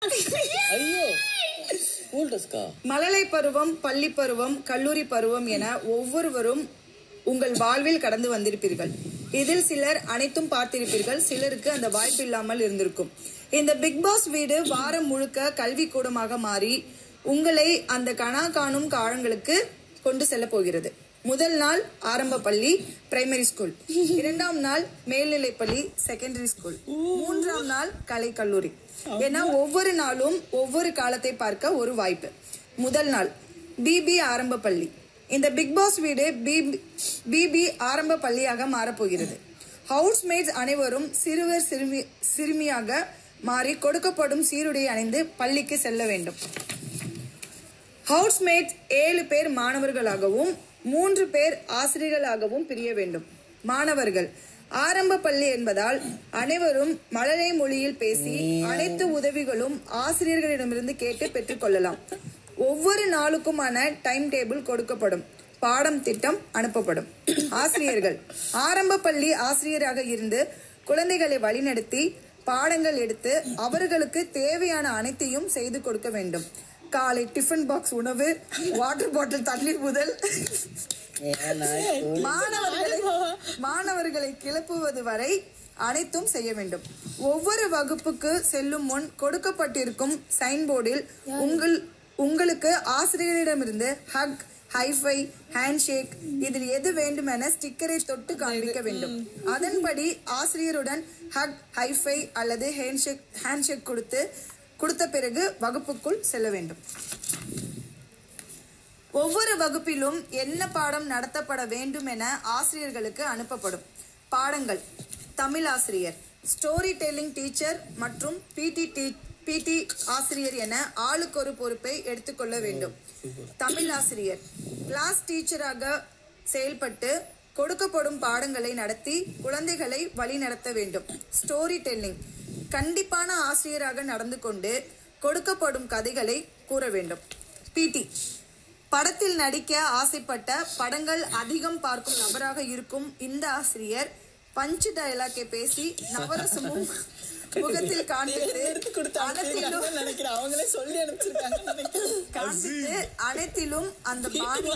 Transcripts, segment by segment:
ஐயோ ஸ்கூல் ட்ரெஸ்க்கா மழலை பருவம் பள்ளி பருவம் கல்லூரி பருவம் என ஒவ்வொருவரும் உங்கள் வாழ்வில் கடந்து வந்திருப்பீர்கள் இதில் சிலர் அனைத்தும் பார்த்திருப்பீர்கள் சிலருக்கு அந்த வாய்ப்பு இல்லாமல் இருந்திருக்கும் இந்த பிக் பாஸ் வீடு வாரம் முழுக்க கல்வி கூடமாக மாறி உங்களை அந்த கணா காணும் காலங்களுக்கு கொண்டு செல்ல போகிறது முதல் நாள் ஆரம்ப பள்ளி பிரைமரி ஸ்கூல் இரண்டாம் நாள் மேல்நிலை பள்ளி செகண்டரி ஸ்கூல் மூன்றாம் நாள் கலை கல்லூரி ஏன்னா ஒவ்வொரு நாளும் ஒவ்வொரு காலத்தை பார்க்க ஒரு வாய்ப்பு முதல் நாள் பிபி ஆரம்ப பள்ளி இந்த பிக் பாஸ் வீடு பிபி ஆரம்ப பள்ளியாக மாறப்போகிறது ஹவுஸ்மேட்ஸ் அனைவரும் சிறுவர் சிறுமி சிறுமியாக மாறி கொடுக்கப்படும் சீருடை அணிந்து பள்ளிக்கு செல்ல வேண்டும் ஹவுஸ்மேட்ஸ் ஏழு பேர் மாணவர்களாகவும் மூன்று பேர் ஆசிரியர்களாகவும் பிரிய வேண்டும் மாணவர்கள் ஆரம்ப பள்ளி என்பதால் அனைவரும் மழலை மொழியில் பேசி அனைத்து உதவிகளும் ஆசிரியர்களிடமிருந்து கேட்டு பெற்றுக்கொள்ளலாம் ஒவ்வொரு நாளுக்குமான டைம் டேபிள் கொடுக்கப்படும் பாடம் திட்டம் அனுப்பப்படும் ஆசிரியர்கள் ஆரம்ப பள்ளி ஆசிரியராக இருந்து குழந்தைகளை வழிநடத்தி பாடங்கள் எடுத்து அவர்களுக்கு தேவையான அனைத்தையும் செய்து கொடுக்க வேண்டும் காலை டிஃபன் பாக்ஸ் உணவு வாட்டர் பாட்டில் தண்ணீர் முதல் மாணவர்களை மாணவர்களை கிளப்புவது வரை அனைத்தும் செய்ய வேண்டும் ஒவ்வொரு வகுப்புக்கு செல்லும் முன் கொடுக்கப்பட்டிருக்கும் சைன் போர்டில் உங்கள் உங்களுக்கு ஆசிரியரிடமிருந்து ஹக் ஹைஃபை ஹேண்ட்ஷேக் இதில் எது வேண்டுமென ஸ்டிக்கரை தொட்டு காண்பிக்க வேண்டும் அதன்படி ஆசிரியருடன் ஹக் ஹைஃபை அல்லது ஹேண்ட்ஷேக் ஹேண்ட்ஷேக் கொடுத்து கொடுத்த பிறகு வகுப்புக்குள் செல்ல வேண்டும் ஒவ்வொரு வகுப்பிலும் என்ன பாடம் நடத்தப்பட வேண்டும் என ஆசிரியர்களுக்கு அனுப்பப்படும் பாடங்கள் தமிழ் ஆசிரியர் ஸ்டோரி டெல்லிங் டீச்சர் மற்றும் பிடி பிடி ஆசிரியர் என ஆளுக்கு ஒரு பொறுப்பை எடுத்துக்கொள்ள வேண்டும் தமிழ் ஆசிரியர் கிளாஸ் டீச்சராக செயல்பட்டு கொடுக்கப்படும் பாடங்களை நடத்தி குழந்தைகளை வழி நடத்த வேண்டும் ஸ்டோரி டெல்லிங் கண்டிப்பான ஆசிரியராக நடந்து கொண்டு கொடுக்கப்படும் கதைகளை கூற வேண்டும் பிடி படத்தில் நடிக்க ஆசைப்பட்ட படங்கள் அதிகம் பார்க்கும் நபராக இருக்கும் இந்த ஆசிரியர் பஞ்சு டயலாக்கை பேசி நவரசமும் முகத்தில் காண்பித்து அனைத்திலும் நினைக்கிறேன் அவங்களே சொல்லி அனுப்பிச்சிருக்காங்க காண்பித்து அனைத்திலும் அந்த பாணி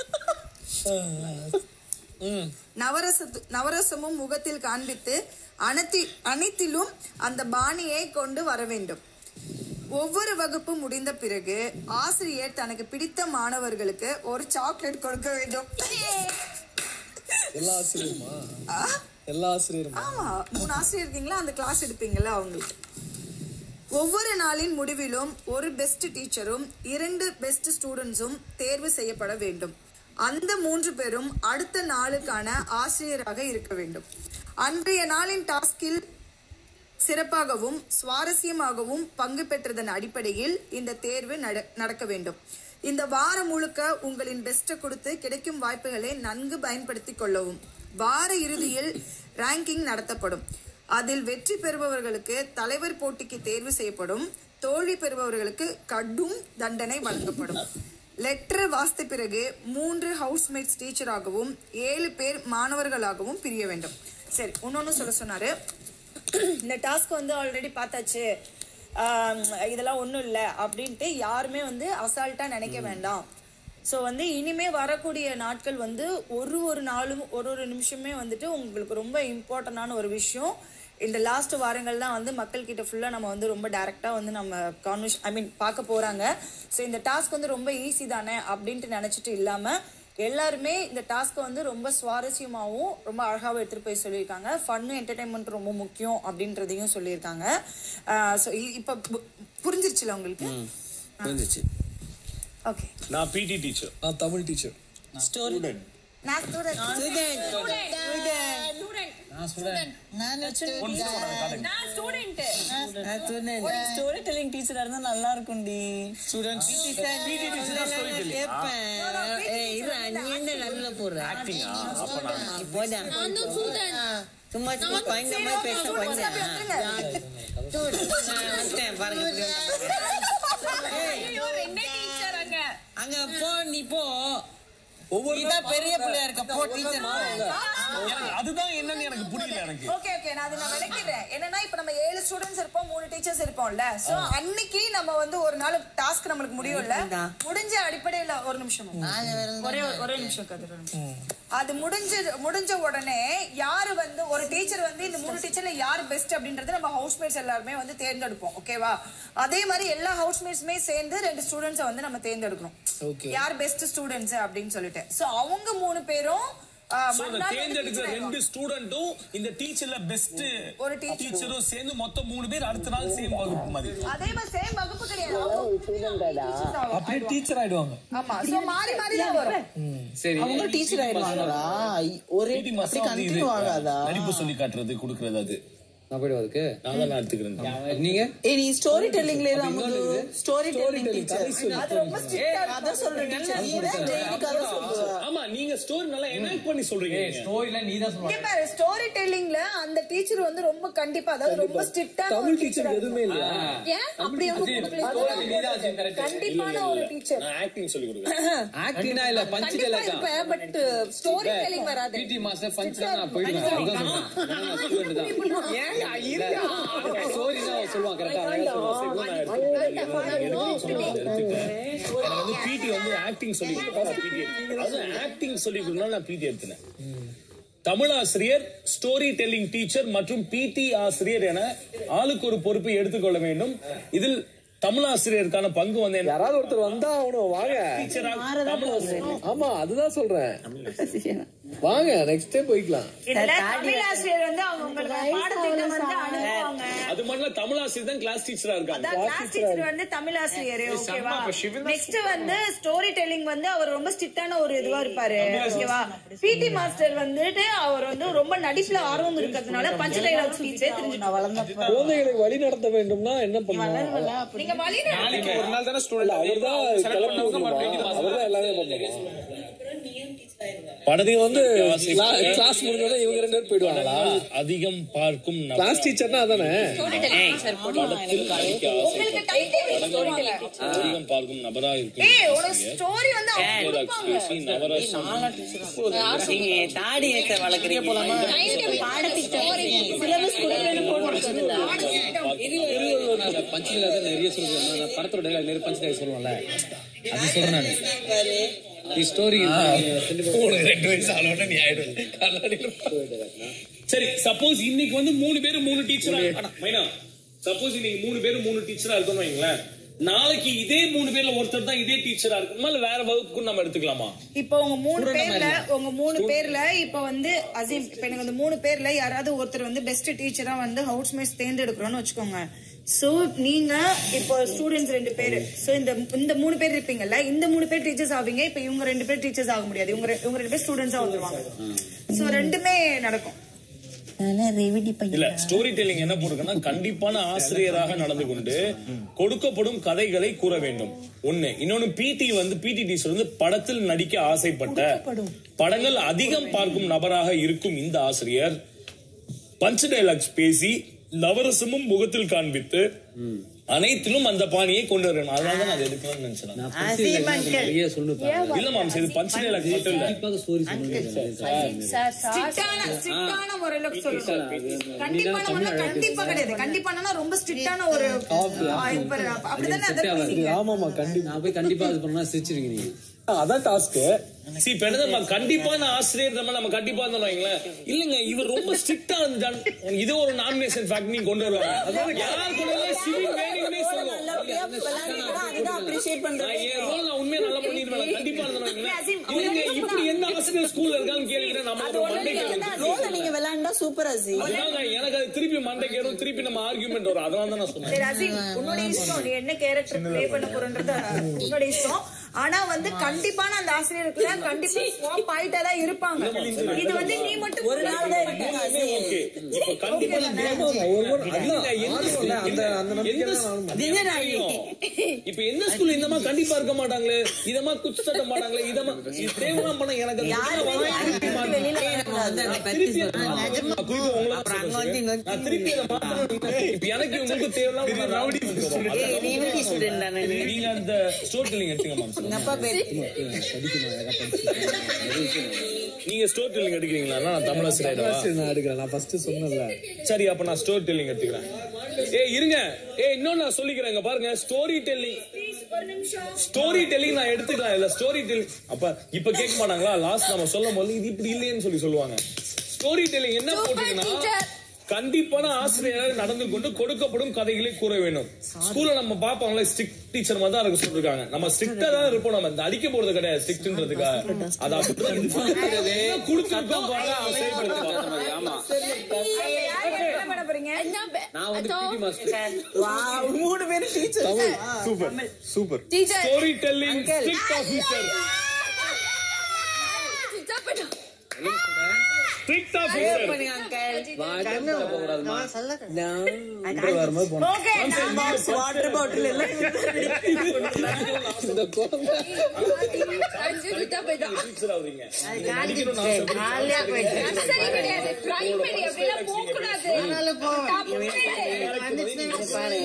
ம் நவரச நவரசமும் முகத்தில் காண்பித்து அனைத்தி அனைத்திலும் அந்த பாணியை கொண்டு வர வேண்டும் ஒவ்வொரு வகுப்பு முடிந்த பிறகு ஆசிரியர் தனக்கு பிடித்த மாணவர்களுக்கு ஒரு சாக்லேட் கொடுக்க வேண்டும் எல்லா ஆசிரியருமா எல்லா ஆசிரியருமா ஆமா மூணு ஆசிரியர் இருக்கீங்களா அந்த கிளாஸ் எடுப்பீங்கல்ல அவங்களுக்கு ஒவ்வொரு நாளின் முடிவிலும் ஒரு பெஸ்ட் டீச்சரும் இரண்டு பெஸ்ட் ஸ்டூடெண்ட்ஸும் தேர்வு செய்யப்பட வேண்டும் அந்த மூன்று பேரும் அடுத்த நாளுக்கான ஆசிரியராக இருக்க வேண்டும் அன்றைய நாளின் டாஸ்கில் சிறப்பாகவும் சுவாரஸ்யமாகவும் பங்கு பெற்றதன் அடிப்படையில் இந்த தேர்வு நட- நடக்க வேண்டும் இந்த வாரம் முழுக்க உங்களின் பெஸ்ட்டை கொடுத்து கிடைக்கும் வாய்ப்புகளை நன்கு பயன்படுத்திக் கொள்ளவும் வார இறுதியில் ரேங்கிங் நடத்தப்படும் அதில் வெற்றி பெறுபவர்களுக்கு தலைவர் போட்டிக்கு தேர்வு செய்யப்படும் தோல்வி பெறுபவர்களுக்கு கடும் தண்டனை வழங்கப்படும் லெட்டர் வாசித்த பிறகு மூன்று ஹவுஸ்மேட்ஸ் டீச்சராகவும் ஏழு பேர் மாணவர்களாகவும் பிரிய வேண்டும் சரி இன்னொன்னு சொல்ல சொன்னாரு இந்த டாஸ்க் வந்து ஆல்ரெடி பார்த்தாச்சு ஆம், இதெல்லாம் ஒன்றும் இல்லை அப்படின்ட்டு யாருமே வந்து அசால்ட்டாக நினைக்க வேண்டாம் ஸோ வந்து இனிமே வரக்கூடிய நாட்கள் வந்து ஒரு ஒரு நாளும் ஒரு ஒரு நிமிஷமே வந்துட்டு உங்களுக்கு ரொம்ப இம்பார்ட்டண்டான ஒரு விஷயம் இந்த லாஸ்ட் வாரங்கள் தான் வந்து மக்கள் கிட்ட ஃபுல்லாக நம்ம வந்து ரொம்ப டைரெக்டாக வந்து நம்ம கான்வர்ஸ் ஐ மீன் பார்க்க போகிறாங்க ஸோ இந்த டாஸ்க் வந்து ரொம்ப ஈஸி தானே அப்படின்ட்டு நினச்சிட்டு இல்லாமல் எல்லாருமே இந்த டாஸ்க்கை வந்து ரொம்ப சுவாரஸ்யமாகவும் ரொம்ப அழகாகவும் எடுத்துகிட்டு போய் சொல்லியிருக்காங்க ஃபன்னு என்டர்டைன்மெண்ட் ரொம்ப முக்கியம் அப்படின்றதையும் சொல்லியிருக்காங்க ஸோ இப்போ புரிஞ்சிருச்சுல உங்களுக்கு புரிஞ்சிச்சு ஓகே நான் பிடி டீச்சர் நான் தமிழ் டீச்சர் ஸ்டூடெண்ட் நான் student. ஸ்டோரி டெல்லிங் டீச்சரா இருந்தா நல்லா இருக்கும்டி ஸ்டூடெண்ட்ஸ் கேட்பேன் ஏய், இது நீ என்ன நல்ல போடுற ஆக்டிங்கா அப்ப நான் போடா சும்மா சும்மா குழந்த மாதிரி பேச குழந்த வந்துட்டேன் பாருங்க இப்படி வந்துட்டாங்க. ஏய், அங்க போ நீ போ ஒவ்வொரு நீதான் பெரிய பிள்ளையா இருக்க போ டீச்சர் எனக்கு அதுதான் என்னன்னு எனக்கு புரியல எனக்கு ஓகே ஓகே நான் அதை நான் விளக்கிறேன் என்னன்னா இப்ப நம்ம ஏழு ஸ்டூடெண்ட்ஸ் இருப்போம் மூணு டீச்சர்ஸ் இருப்போம்ல சோ அன்னைக்கு நம்ம வந்து ஒரு நாள் டாஸ்க் நம்மளுக்கு முடியும்ல முடிஞ்ச அடிப்படையில ஒரு நிமிஷம் ஒரே ஒரு- ஒரே நிமிஷம் கதிர் ஒரு நிமிஷம். அது முடிஞ்ச முடிஞ்ச உடனே யாரு வந்து ஒரு டீச்சர் வந்து இந்த மூணு டீச்சர்ல யார் பெஸ்ட் அப்படின்றது நம்ம ஹவுஸ்மேட்ஸ் எல்லாருமே வந்து தேர்ந்தெடுப்போம் ஓகேவா அதே மாதிரி எல்லா ஹவுஸ்மேட்ஸுமே சேர்ந்து ரெண்டு ஸ்டூடெண்ட்ஸை வந்து நம்ம தேர்ந்தெடுக்கணும் Okay. யார் பெஸ்ட் ஸ்டூடெண்ட்ஸ் அப்படின்னு சொல்லிட்டு சோ அவங்க மூணு பேரும் ஆ, So, இந்த மறுநாள் வந்து தேர்ந்தெடுக்கிற teacher ரெண்டு ஸ்டூடெண்ட்டும் இந்த டீச்சர்ல பெஸ்ட் ஒரு teacher. டீச்சரும் சேர்ந்து மொத்தம் மூணு பேர் அடுத்த நாள் சேம் வகுப்பு மாதிரி அதே மாதிரி சேம் வகுப்பு கிடையாது அவங்க அப்படியே டீச்சர் ஆயிடுவாங்க ஆமா சோ மாறி மாறி தான் வரும் சரி அவங்க டீச்சர் ஆயிடுவாங்களா ஒரே பிடி அப்படி மாசம் வந்து இது கண்டினியூ ஆகாதா நடிப்பு சொல்லி காட்டுறது கொடுக்கறது அது நான் போயிடுவா அதுக்கு நான் தான் எடுத்துக்கிறேன் நீங்க ஏய் நீ ஸ்டோரி டெல்லிங்ல இரு ஸ்டோரி டெல்லிங் டீச்சர் கதை சொல்லு. அது ரொம்ப ஸ்ட்ரிக்டா அதான் சொல்றேன் டீச்சர் நீ தான் டெய்லி கதை சொல்லுவ ஆமா நீங்க ஸ்டோரி நல்லா என்ஆக்ட் பண்ணி சொல்றீங்க நீங்க. ஸ்டோரியில நீ தான் இங்க பாரு ஸ்டோரி டெல்லிங்ல அந்த டீச்சர் வந்து ரொம்ப கண்டிப்பா அதாவது ரொம்ப ஸ்ட்ரிக்டா தமிழ் டீச்சர் எதுவுமே இல்லையா ஏன் அப்படி அவங்க கண்டிப்பான ஒரு டீச்சர் நான் ஆக்டிங் சொல்லி கொடுக்குறேன் ஆக்டினா இல்ல பஞ்ச் கண்டிப்பா டெலக்கா இருப்பேன் பட் ஸ்டோரி டெல்லிங் வராது பிடி மாஸ்டர் பஞ்ச் தான் நான் போயிடுவேன் அதான் சொல்றேன் தான் ஸ்டோரி தான் சொல்லுவான் கரெக்டா எனக்கு வந்து பிடி வந்து ஆக்டிங் சொல்லி கொடுத்தா பிடி அது ஆக்டிங் சொல்லி கொடுத்தா நான் பிடி எடுத்தேன் தமிழ் ஆசிரியர் ஸ்டோரி டெல்லிங் டீச்சர் மற்றும் பிடி ஆசிரியர் என ஆளுக்கு ஒரு பொறுப்பை எடுத்துக்கொள்ள வேண்டும் இதில் தமிழ் ஆசிரியருக்கான பங்கு வந்து என்ன யாராவது ஒருத்தர் வந்தா அவனும் வாங்க டீச்சராக தமிழ் ஆசிரியர் ஆமா அதுதான் சொல்றேன் வாங்க நெக்ஸ்ட் டைம் போய்க்கலாம் இதுல தமிழ் ஆசிரியர் வந்து அவங்க உங்களுக்கு பாடத்திட்டம் வந்து அனுப்புவாங்க அது மட்டும் தமிழ் ஆசிரியர் தான் கிளாஸ் டீச்சரா இருக்காங்க அதான் கிளாஸ் டீச்சர் வந்து தமிழ் ஆசிரியர் ஓகேவா நெக்ஸ்ட் வந்து ஸ்டோரி டெல்லிங் வந்து அவர் ரொம்ப ஸ்ட்ரிக்டான ஒரு இதுவா இருப்பாரு ஓகேவா பிடி மாஸ்டர் வந்துட்டு அவர் வந்து ரொம்ப நடிப்புல ஆர்வம் இருக்கிறதுனால பஞ்ச டைலாக் ஸ்பீச்சே தெரிஞ்சு குழந்தைகளை வழி நடத்த வேண்டும்னா என்ன பண்ணணும் நீங்க வழி நாளைக்கு ஒரு நாள் தானே ஸ்டூடெண்ட் அவர்தான் கிளப்பி விடணுமா அவர்தான் எல்லாமே பண்ணணும் படத்தையும் வந்து கிளாஸ் முடிஞ்சோட இவங்க ரெண்டு பேரும் போயிடுவாங்களா அதிகம் பார்க்கும் நபர். கிளாஸ் டீச்சர்னா அதானே உங்களுக்கு டைம் டேபிள் ஸ்டோரி டெல்லிங் அதிகம் பார்க்கும் நபரா இருக்கும் ஏய் உனக்கு ஸ்டோரி வந்து அவங்க கொடுப்பாங்க பேசி நவரசம் நீங்க தாடி ஏத்த வளர்க்குறீங்க சிலபஸ் பஞ்சில தான் நிறைய சொல்லுவேன் நான் படத்தோட டைலாக் நிறைய பஞ்ச் டைலாக் சொல்லுவேன்ல அது சொல்றேன் நான் நீ ஸ்டோரி உனக்கு ரெண்டு வயசு ஆனோட நீ ஆயிடுவ சரி சப்போஸ் இன்னைக்கு வந்து மூணு பேரும் மூணு டீச்சரா மைனா சப்போஸ் இன்னைக்கு மூணு பேரும் மூணு டீச்சரா இருக்கணும் வைங்களேன் நாளைக்கு இதே மூணு பேர்ல ஒருத்தர் தான் இதே டீச்சரா இருக்குமா இல்ல வேற வகுப்புக்கு நம்ம எடுத்துக்கலாமா இப்போ உங்க மூணு பேர்ல உங்க மூணு பேர்ல இப்போ வந்து அசீம் இப்போ எனக்கு இந்த மூணு பேர்ல யாராவது ஒருத்தர் வந்து பெஸ்ட் டீச்சரா வந்து ஹவுஸ் மேட்ஸ் தேர்ந்தெடுக்கிறோம்னு வச்சுக்கோங்க சோ நீங்க இப்போ ஸ்டூடெண்ட்ஸ் ரெண்டு பேர் சோ இந்த இந்த மூணு பேர் இருப்பீங்கல்ல இந்த மூணு பேர் டீச்சர்ஸ் ஆவீங்க இப்போ இவங்க ரெண்டு பேர் டீச்சர்ஸ் ஆக முடியாது இவங்க ரெ- இவங்க ரெண்டு பேர் ஸ்டூடெண்ட்ஸா வந்துருவாங்க சோ ரெண்டுமே நடக்கும் இல்ல ஸ்டோரி டெல்லிங் என்ன போட்டிருக்குன்னா கண்டிப்பான ஆசிரியராக நடந்து கொண்டு கொடுக்கப்படும் கதைகளை கூற வேண்டும் ஒண்ணு இன்னொன்னு பிடி வந்து பிடி டீச்சர் வந்து படத்தில் நடிக்க ஆசைப்பட்ட படங்கள் அதிகம் பார்க்கும் நபராக இருக்கும் இந்த ஆசிரியர் பஞ்ச் டைலாக்ஸ் பேசி நவரசமும் முகத்தில் காண்பித்து அனைத்திலும் அந்த பாணியை கொண்டு வரணும் அதனால தான் நான் அதை எடுக்கணும்னு நினைச்சேன் நிறைய சொல்லுப்பா இல்ல மாம்ஸ் இது பஞ்ச் டைலாக் மட்டும் இல்ல ஸ்டோரி சொல்லுங்க ஸ்ட்ரிக்டான ஸ்ட்ரிக்டான முறையில சொல்லணும் கண்டிப்பான முறையில கண்டிப்பா கிடையாது கண்டிப்பானா ரொம்ப ஸ்ட்ரிக்டான ஒரு ஆ, இப்ப அப்படிதானே அதை பண்ணீங்க. ஆமாமா கண்டிப்பா நான் போய் கண்டிப்பா இது பண்ணா சிரிச்சிருங்க நீங்க அதான் டாஸ்க் சி இப்ப என்ன தெரியுமா? கண்டிப்பான ஆசிரியர் நம்ம நம்ம கண்டிப்பா இருந்தோம் வைங்களேன் இல்லங்க இவர் ரொம்ப ஸ்ட்ரிக்டா இருந்தான் இது ஒரு நாமினேஷன் ஃபேக்ட் நீங்க கொண்டு வருவாங்க யார் கொண்டு வரல சிவில் வேணும்னே சொல்லுவோம் அதுதான் அப்ரிஷியேட் பண்றேன் நான் என் role நான் உண்மையா நல்லா பண்ணிருவேன் நான் கண்டிப்பா இருந்தேன் வைங்களேன். இல்லங்க இப்படி எந்த ஆசிரியர் ஸ்கூல்ல இருக்கான்னு கேளுங்க நம்ம ஒரு மண்டை கேளுங்க ரோல நீங்க விளையாண்டா சூப்பர் அசி அதுதாங்க, எனக்கு அது திருப்பி மண்டை கேடும் திருப்பி நம்ம ஆர்குமெண்ட் வரும் அதனால தான் நான் சொன்னேன் சரி அசீம் உன்னோட இஷ்டம் நீ என்ன கேரக்டர் ப்ளே பண்ண போறன்றது உன்னோட இஷ்டம் ஆனா வந்து கண்டிப்பான அந்த ஆசிரியருக்குள்ள கண்டிப்பா ஸ்வாப் ஆயிட்டே தான் இருப்பாங்க இது வந்து நீ மட்டும் ஒரு நாள் தான் இருப்பீங்க ஓகே இப்ப கண்டிப்பா அந்த அந்த நம்பிக்கை தான் நானும் இப்ப எந்த ஸ்கூல்ல இந்த மாதிரி கண்டிப்பா இருக்க மாட்டாங்களே இத மாதிரி குச்சி தட்ட மாட்டாங்களே இத மாதிரி இது தேவைலாம் பண்ண எனக்கு அது திருப்பி அதை மாத்தணும். நான் திருப்பி உங்களை தான் சொல்றேன். நான் திருப்பி அதை மாத்தணும். இப்ப எனக்கு உங்களுக்கு தேவையில்லாம் ஸ்டூடெண்ட் தானே நீ? நீங்க அந்த ஸ்டோரி டெல்லிங் எடுத்துங்க மேம் எங்க அப்பா பேர் நீங்க ஸ்டோரி டெல்லிங் எடுக்கிறீங்களா நான் தமிழ் ஆசிரியர் நான் எடுக்கிறேன் நான் ஃபர்ஸ்ட் சொன்னேன்ல சரி அப்ப நான் ஸ்டோரி டெல்லிங் எடுத்துக்கிறேன் ஏய் இருங்க ஏய் இன்னொன்னு நான் சொல்லிக்கிறேன் இங்க பாருங்க ஸ்டோரி டெல்லிங் ஸ்டோரி டெல்லிங் நான் எடுத்துக்கலாம் இல்ல ஸ்டோரி டெல்லிங் அப்ப இப்ப கேட்க மாட்டாங்களா லாஸ்ட் நம்ம சொல்லும் போது இது இப்படி இல்லையேன்னு சொல்லி சொல்லுவாங்க ஸ்டோரி டெல்லிங் என்ன போட்டீங்கன்னா கண்டிப்பான ஆசிரியராக நடந்து கொண்டு கொடுக்கப்படும் கதைகளை கூற வேண்டும் ஸ்கூல்ல நம்ம பாப்பாங்களே ஸ்ட்ரிக்ட் டீச்சர் மாதிரி தான் இருக்க சொல்லிருக்காங்க நம்ம ஸ்ட்ரிக்டா தான் இருப்போம் நம்ம இந்த அடிக்க போறது கிடையாது ஸ்ட்ரிக்ட்ன்றதுக்காக அது அப்படிதான் கொடுத்துருக்கோம் பாருங்க, அவன் செயல்படுத்துவான். ஆமா என்ன பண்ண போறீங்க நான் வந்து பிடி மாஸ்டர் மூணு பேரும் teacher super super teacher story telling strict officer strict officer பண்ணி அங்கிள் நான் சொல்ல வரும்போது போனோம் வாட்டர் பாட்டில் எல்லாம் இந்த குழந்தை அஞ்சு விட்டா போயிட்டான் டீச்சர் ஆவீங்க காலையா போயிட்டு நர்சரி கிடையாது பிரைமரி அப்படிலாம் போக கூடாது அதனால போவேன் வந்துச்சுன்னா பாரு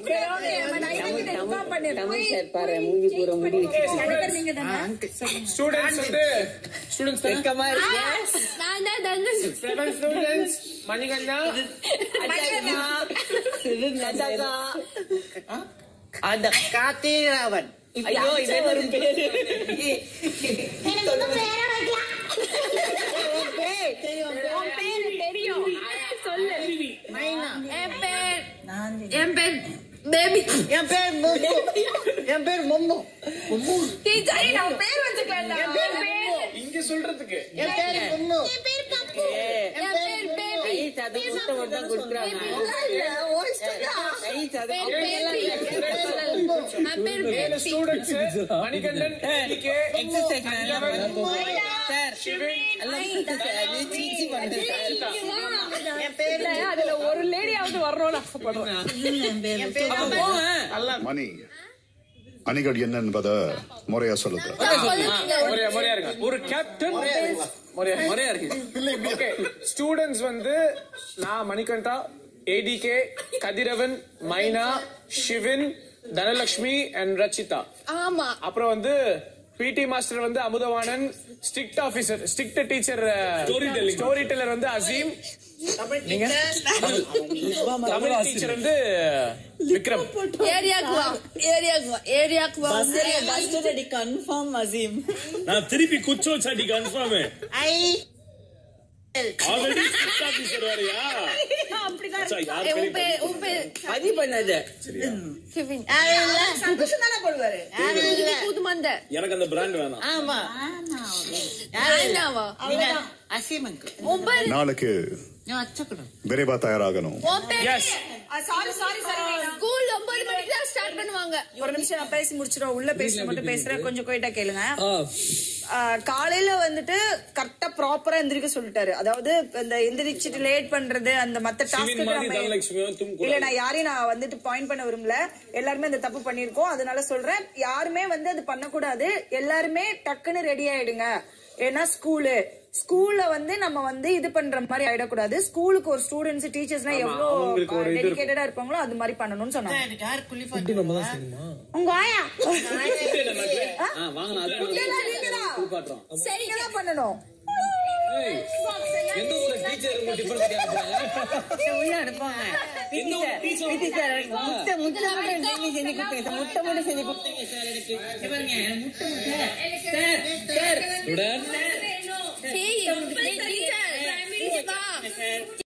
தமிழ் சார் பாரு மூஞ்சி பூரா முடி ஸ்டூடெண்ட்ஸ் வந்து ஸ்டூடெண்ட்ஸ் வெக்கமா இருக்கு நான் தான் தந்தன் செவன் ஸ்டூடெண்ட்ஸ் மணிகண்டா அந்த காத்தீராவன் ஐயோ இதே ஒரு பேரு உன் பேரு தெரியும் சொல்லு என் பேர் என் பேர் பேபி என் பேர் மொம்மு என் பேர் மொம்மு டீச்சர் நான் பேர் வச்சுக்கலாம் என் பேர் இங்க சொல்றதுக்கு என் பேர் மொம்மு என் பேர் பேபி ஐஸ் அது முட்டை மட்டும் தான் கொடுக்குறாங்க ஐஸ் அது பேர் பேபி என் பேர் பேபி ஸ்டூடெண்ட்ஸ் மணிகண்டன் கே எக்ஸசைஸ் சார் எல்லாம் அது சீச்சி பண்ணுது என் பேர் அதுல ஒரு லேடியாவது வரணும்னு ஆசைப்படுறேன் என் பேர் மணி அணிகள் என்ன என்பதை முறையா சொல்லுது முறையா முறையா இருங்க ஒரு கேப்டன் முறையா முறையா இருக்கு ஓகே ஸ்டூடெண்ட்ஸ் வந்து நான் மணிகண்டா ஏடிகே கதிரவன் மைனா சிவின் தனலட்சுமி அண்ட் ரச்சிதா ஆமா அப்புறம் வந்து பிடி மாஸ்டர் வந்து Amudhavanan strict officer strict teacher Storytelling. Story teller வந்து அசீம் நீங்க தமிழ் டீச்சர் வந்து விக்ரம் ஏரியாக்கு வா ஏரியாக்கு வா ஏரியாக்கு வா பஸ் ரெடி கன்ஃபார்ம் அசீம் நான் திருப்பி குச்சோ சாட்டி confirm I already strict officer வரையா அச்சா, யார் ஏ, பேரு உன் பேர் உன் பேர் பதி பண்ணது சிவின் சந்தோஷம் தானே போடுவாரு இது புது மந்த எனக்கு அந்த பிராண்ட் வேணாம் ஆமா என்னவா நீங்க அசீமங்கு உன் பேர் நாளைக்கு நான் அச்சக்கணும் விரைவா தயாராகணும் உன் பேர் yes sorry sorry sorry school ஒன்பது மணிக்கு தான் ஸ்டார்ட் பண்ணுவாங்க ஒரு நிமிஷம் நான் பேசி முடிச்சிடும் உள்ள பேசி மட்டும் பேசுறேன் கொஞ்சம் போயிட்டா கேளுங்க ஆ ஆ, காலையில வந்துட்டு கரெக்டா ப்ராப்பரா எந்திரிக்க சொல்லிட்டாரு அதாவது இந்த எந்திரிச்சிட்டு லேட் பண்றது அந்த மத்த சிவின் மாதிரி டாஸ்க்கு தனலட்சுமியும் தும் இல்ல நான் யாரையும் நான் வந்துட்டு பாயிண்ட் பண்ண விரும்பல எல்லாருமே அந்த தப்பு பண்ணிருக்கோம் அதனால சொல்றேன் யாருமே வந்து அது பண்ணக்கூடாது எல்லாருமே டக்குன்னு ரெடி ஆயிடுங்க ஏன்னா ஸ்கூலு ஸ்கூல்ல வந்து நம்ம வந்து இது பண்ற மாதிரி ஆயிடக்கூடாது ஸ்கூலுக்கு ஒரு ஸ்டூடெண்ட்ஸ் டீச்சர்ஸ்னா எவ்வளவு டெடிகேட்டடா இருப்பாங்களோ அது மாதிரி பண்ணணும்னு சொன்னாங்க யார் குளிப்பா நம்ம தான் செய்யணுமா உங்க ஆயா ஆ வாங்க நான் அது இதெல்லாம் நீங்கதான். காட்டுறோம் நீங்க தான் பண்ணணும் ஏய், எந்த ஊர்ல டீச்சர் உங்க டிஃபரன்ஸ் கேட்கறாங்க உள்ள அனுப்பாங்க பிடி சார் முட்டை முட்டை மட்டும் டெய்லி செஞ்சு கொடுத்தேன் சார் முட்டை மட்டும் செஞ்சு கொடுத்தீங்க சார் எனக்கு இங்க பாருங்க முட்டை முட்டை sir sir student teacher primary வா